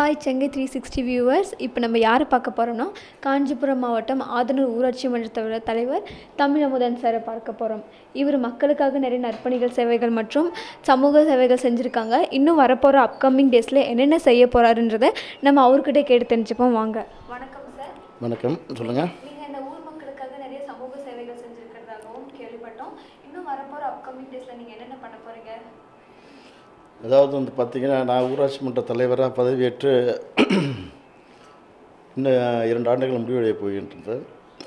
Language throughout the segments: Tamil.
hi Chengai three sixty viewers இப்போ நம்ம யாரை பார்க்க போகிறோம்னா காஞ்சிபுரம் மாவட்டம் ஆதனூர் ஊராட்சி மன்றத்தோட தலைவர் தமிழமுதன் சாரை பார்க்க போகிறோம் இவர் மக்களுக்காக நிறைய நற்பணிகள் சேவைகள் மற்றும் சமூக சேவைகள் செஞ்சுருக்காங்க இன்னும் வரப்போகிற அப்கமிங் டேஸில் என்னென்ன செய்ய போகிறாருன்றதை நம்ம அவர்கிட்ட கேட்டு தெரிஞ்சுப்போம் வாங்க வணக்கம் சார் வணக்கம் சொல்லுங்கள் நீங்கள் இந்த ஊர் மக்களுக்காக நிறைய சமூக சேவைகள் செஞ்சுருக்கிறதாகவும் கேள்விப்பட்டோம் இன்னும் வரப்போகிற அப்கமிங் டேஸில் நீங்கள் என்னென்ன பண்ண போகிறீங்க அதாவது வந்து பார்த்திங்கன்னா நான் ஊராட்சி மன்ற தலைவராக பதவியேற்று இன்னும் இரண்டு ஆண்டுகள் முடிவடைய போகின்றது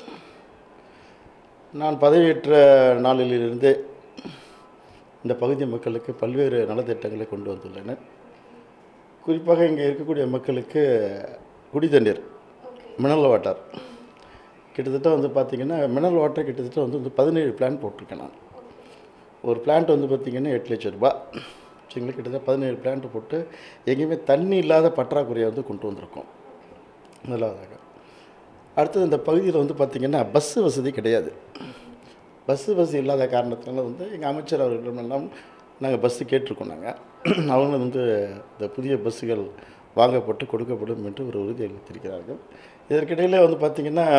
நான் பதவியேற்ற நாளிலிருந்தே இந்த பகுதி மக்களுக்கு பல்வேறு நலத்திட்டங்களை கொண்டு வந்துள்ளன குறிப்பாக இங்கே இருக்கக்கூடிய மக்களுக்கு குடி தண்ணீர் மினரல் வாட்டர் கிட்டத்தட்ட வந்து பார்த்திங்கன்னா மினரல் வாட்டர் கிட்டத்தட்ட வந்து வந்து பதினேழு பிளான் போட்டிருக்கேன் நான் ஒரு பிளான்ட் வந்து பார்த்திங்கன்னா எட்டு லட்சம் ரூபாய் சரிங்களா கிட்டத்தட்ட பதினேழு பிளான்ட் போட்டு எங்கேயுமே தண்ணி இல்லாத பற்றாக்குறையை வந்து கொண்டு வந்திருக்கோம் முதலாவதாக அடுத்தது இந்த பகுதியில் வந்து பார்த்திங்கன்னா பஸ்ஸு வசதி கிடையாது பஸ்ஸு வசதி இல்லாத காரணத்தினால வந்து எங்கள் அமைச்சர் அவர்களிடமெல்லாம் நாங்கள் பஸ்ஸு கேட்டிருக்கோம் நாங்கள் அவங்களும் வந்து இந்த புதிய பஸ்ஸுகள் வாங்கப்பட்டு கொடுக்கப்படும் என்று ஒரு உறுதி அளித்திருக்கிறார்கள் இதற்கிடையில் வந்து பார்த்திங்கன்னா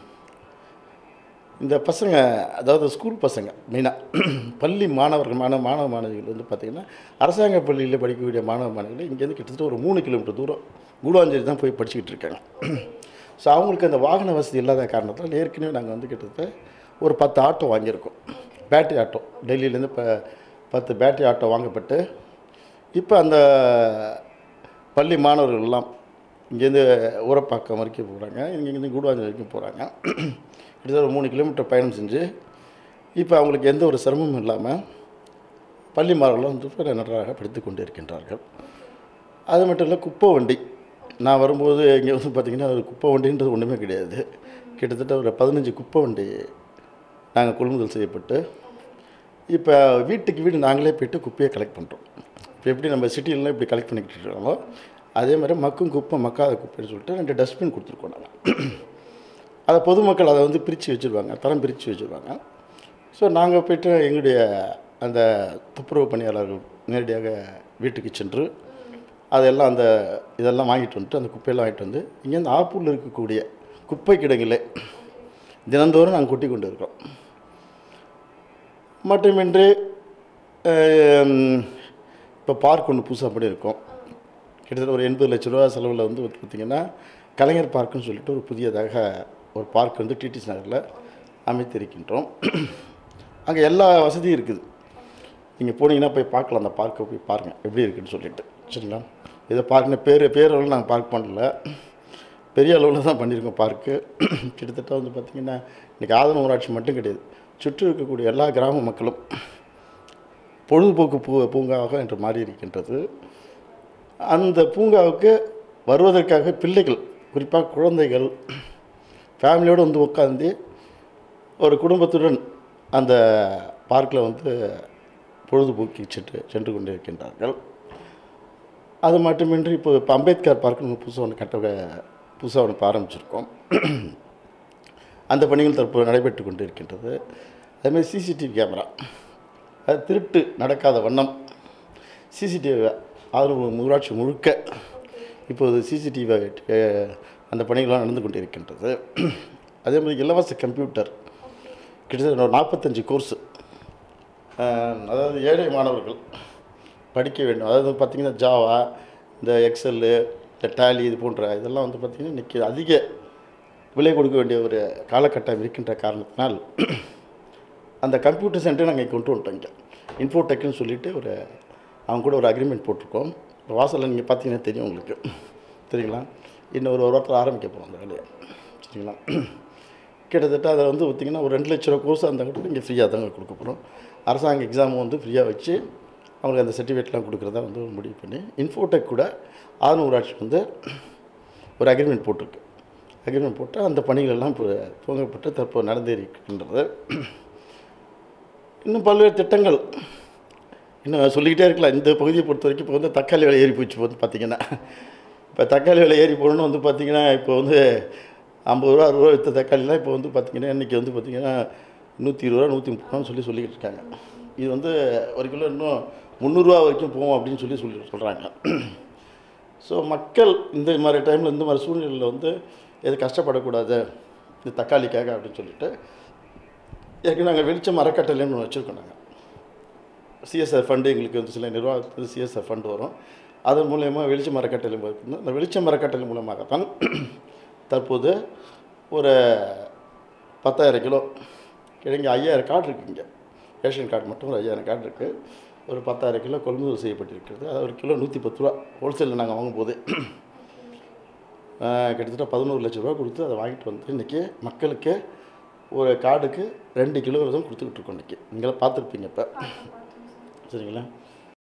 இந்த பசங்க அதாவது ஸ்கூல் பசங்க மெயினாக பள்ளி மாணவர்கள் மாணவ மாணவ மாணவிகள் வந்து பார்த்திங்கன்னா அரசாங்க பள்ளியில் படிக்கக்கூடிய மாணவ மாணவிகள் இங்கேருந்து கிட்டத்தட்ட ஒரு மூணு கிலோமீட்டர் தூரம் கூடுவாஞ்சேரி தான் போய் படிச்சுக்கிட்டு இருக்காங்க ஸோ அவங்களுக்கு அந்த வாகன வசதி இல்லாத காரணத்தால் ஏற்கனவே நாங்கள் வந்து கிட்டத்தட்ட ஒரு பத்து ஆட்டோ வாங்கியிருக்கோம் பேட்டரி ஆட்டோ டெல்லியிலேருந்து இப்போ பத்து பேட்டரி ஆட்டோ வாங்கப்பட்டு இப்போ அந்த பள்ளி மாணவர்கள் எல்லாம் இங்கேருந்து ஊரப்பாக்கம் வரைக்கும் போகிறாங்க இங்கேருந்து கூடுவாஞ்சேரி வரைக்கும் போகிறாங்க கிட்டத்தட்ட ஒரு மூணு கிலோமீட்டர் பயணம் செஞ்சு இப்போ அவங்களுக்கு எந்த ஒரு சிரமமும் இல்லாமல் பள்ளி மாணவர்களும் வந்து நன்றாக படித்து கொண்டு இருக்கின்றார்கள் அது மட்டும் இல்லை குப்பை வண்டி நான் வரும்போது இங்கே வந்து பார்த்திங்கன்னா ஒரு குப்பை வண்டின்றது ஒன்றுமே கிடையாது கிட்டத்தட்ட ஒரு பதினஞ்சு குப்பை வண்டி நாங்கள் கொள்முதல் செய்யப்பட்டு இப்போ வீட்டுக்கு வீடு நாங்களே போய்ட்டு குப்பையை கலெக்ட் பண்ணுறோம் இப்போ எப்படி நம்ம சிட்டிலலாம் இப்படி கலெக்ட் பண்ணிக்கிட்டு இருக்கோமோ அதே மாதிரி மக்கும் குப்பை மக்காத குப்பைன்னு சொல்லிட்டு ரெண்டு டஸ்ட்பின் கொடுத்துருக்கோம் நாங்கள் அதை பொதுமக்கள் அதை வந்து பிரித்து வச்சுருவாங்க தரம் பிரித்து வச்சுருவாங்க ஸோ நாங்கள் போய்ட்டு எங்களுடைய அந்த துப்புரவு பணியாளர்கள் நேரடியாக வீட்டுக்கு சென்று அதெல்லாம் அந்த இதெல்லாம் வாங்கிட்டு வந்துட்டு அந்த குப்பையெல்லாம் வாங்கிட்டு வந்து இங்கேருந்து ஆப்பூரில் இருக்கக்கூடிய குப்பை கிடங்கிலே தினந்தோறும் நாங்கள் கொட்டி கொண்டு இருக்கோம் மட்டுமின்றி இப்போ பார்க் ஒன்று புதுசாக பண்ணியிருக்கோம் கிட்டத்தட்ட ஒரு எண்பது லட்ச ரூபா செலவில் வந்து பார்த்திங்கன்னா கலைஞர் பார்க்குன்னு சொல்லிட்டு ஒரு புதியதாக ஒரு பார்க் வந்து டிடிசி நகரில் அமைத்திருக்கின்றோம் அங்கே எல்லா வசதியும் இருக்குது நீங்கள் போனீங்கன்னா போய் பார்க்கலாம் அந்த பார்க்கை போய் பாருங்கள் எப்படி இருக்குன்னு சொல்லிட்டு சரிங்களா இதை பார்க்கணும் பேர் பேரளவில் நாங்கள் பார்க் பண்ணல பெரிய அளவில் தான் பண்ணியிருக்கோம் பார்க்கு கிட்டத்தட்ட வந்து பார்த்திங்கன்னா இன்றைக்கி ஆதன ஊராட்சி மட்டும் கிடையாது சுற்றி இருக்கக்கூடிய எல்லா கிராம மக்களும் பொழுதுபோக்கு பூ பூங்காவாக இன்று மாறி இருக்கின்றது அந்த பூங்காவுக்கு வருவதற்காக பிள்ளைகள் குறிப்பாக குழந்தைகள் ஃபேமிலியோடு வந்து உட்காந்து ஒரு குடும்பத்துடன் அந்த பார்க்கில் வந்து பொழுதுபோக்கி சென்று சென்று கொண்டு இருக்கின்றார்கள் அது மட்டுமின்றி இப்போ இப்போ அம்பேத்கர் பார்க்குன்னு புதுசாக ஒன்று கட்ட புதுசாக ஒன்று இப்போ ஆரம்பிச்சிருக்கோம் அந்த பணிகள் தற்போது நடைபெற்று கொண்டு இருக்கின்றது அதேமாதிரி சிசிடிவி கேமரா அது திருட்டு நடக்காத வண்ணம் சிசிடிவி ஆதரவு ஊராட்சி முழுக்க இப்போது சிசிடிவி அந்த பணிகள்லாம் நடந்து கொண்டு இருக்கின்றது அதே மாதிரி இலவச கம்ப்யூட்டர் கிட்டத்தட்ட ஒரு நாற்பத்தஞ்சு கோர்ஸு அதாவது ஏழை மாணவர்கள் படிக்க வேண்டும் அதாவது பார்த்திங்கன்னா ஜாவா இந்த எக்ஸல்லு இந்த டேலி இது போன்ற இதெல்லாம் வந்து பார்த்திங்கன்னா இன்றைக்கி அதிக விலை கொடுக்க வேண்டிய ஒரு காலகட்டம் இருக்கின்ற காரணத்தினால் அந்த கம்ப்யூட்டர் சென்டரை நாங்கள் கொண்டு வந்துட்டோம் இங்கே இன்ஃபோடெக்னு சொல்லிட்டு ஒரு அவங்க கூட ஒரு அக்ரிமெண்ட் போட்டிருக்கோம் இப்போ வாசலில் நீங்கள் பார்த்தீங்கன்னா தெரியும் உங்களுக்கு சரிங்களா இன்னும் ஒரு ஒரு வாரத்தில் ஆரம்பிக்க போகிறோம் அந்த வேலையை சரிங்களா கிட்டத்தட்ட அதை வந்து பார்த்திங்கன்னா ஒரு ரெண்டு லட்ச ரூபா கோர்ஸ் அந்த கூட இங்கே ஃப்ரீயாக தாங்க கொடுக்க போகிறோம் அரசாங்க எக்ஸாம் வந்து ஃப்ரீயாக வச்சு அவங்களுக்கு அந்த சர்டிஃபிகேட்லாம் கொடுக்குறதா வந்து முடிவு பண்ணி இன்ஃபோடெக் கூட ஆதன ஊராட்சி வந்து ஒரு அக்ரிமெண்ட் போட்டிருக்கு அக்ரிமெண்ட் போட்டு அந்த பணிகள் எல்லாம் இப்போ துவங்கப்பட்டு தற்போது நடந்தேறிக்கின்றது இன்னும் பல்வேறு திட்டங்கள் இன்னும் சொல்லிக்கிட்டே இருக்கலாம் இந்த பகுதியை பொறுத்த வரைக்கும் இப்போ வந்து தக்காளி விலை ஏறி போச்சு வந்து பார்த்திங்கன்னா இப்போ தக்காளி விலை ஏறி போகணுன்னு வந்து பார்த்திங்கன்னா இப்போ வந்து ஐம்பது ரூபா அறுபது ரூபா விற்ற தக்காளிலாம் இப்போ வந்து பார்த்திங்கன்னா இன்றைக்கி வந்து பார்த்திங்கன்னா நூற்றி இருபது ரூபா நூற்றி முப்பது ரூபான்னு சொல்லி சொல்லிக்கிட்டு இருக்காங்க இது வந்து ஒரு கிலோ இன்னும் முந்நூறுரூவா வரைக்கும் போகும் அப்படின்னு சொல்லி சொல்லி சொல்கிறாங்க ஸோ மக்கள் இந்த மாதிரி டைமில் இந்த மாதிரி சூழ்நிலையில் வந்து எது கஷ்டப்படக்கூடாது இந்த தக்காளிக்காக அப்படின்னு சொல்லிட்டு ஏற்கனவே நாங்கள் வெளிச்சம் அறக்கட்டளைன்னு ஒன்று வச்சுருக்கோம் நாங்கள் சிஎஸ்ஆர் ஃபண்டு எங்களுக்கு வந்து சில நிர்வாகத்தில் சிஎஸ்ஆர் ஃபண்டு வரும் அதன் மூலயமா வெளிச்சம் அறக்கட்டளை இருக்குது அந்த வெளிச்சம் அறக்கட்டளை மூலமாக தான் தற்போது ஒரு பத்தாயிரம் கிலோ கிழங்கு ஐயாயிரம் கார்டு இருக்குங்க ரேஷன் கார்டு மட்டும் ஒரு ஐயாயிரம் கார்டு இருக்குது ஒரு பத்தாயிரம் கிலோ கொள்முதல் செய்யப்பட்டிருக்கிறது அது ஒரு கிலோ நூற்றி பத்து ரூபா ஹோல்சேலில் நாங்கள் வாங்கும்போது ஆஹ், கிட்டத்தட்ட பதினோரு லட்ச ரூபா கொடுத்து அதை வாங்கிட்டு வந்து இன்றைக்கி மக்களுக்கு ஒரு கார்டுக்கு ரெண்டு கிலோ தான் கொடுத்துக்கிட்டு இருக்கோம் இன்றைக்கி நீங்களே பார்த்துருப்பீங்க இப்போ சரிங்களா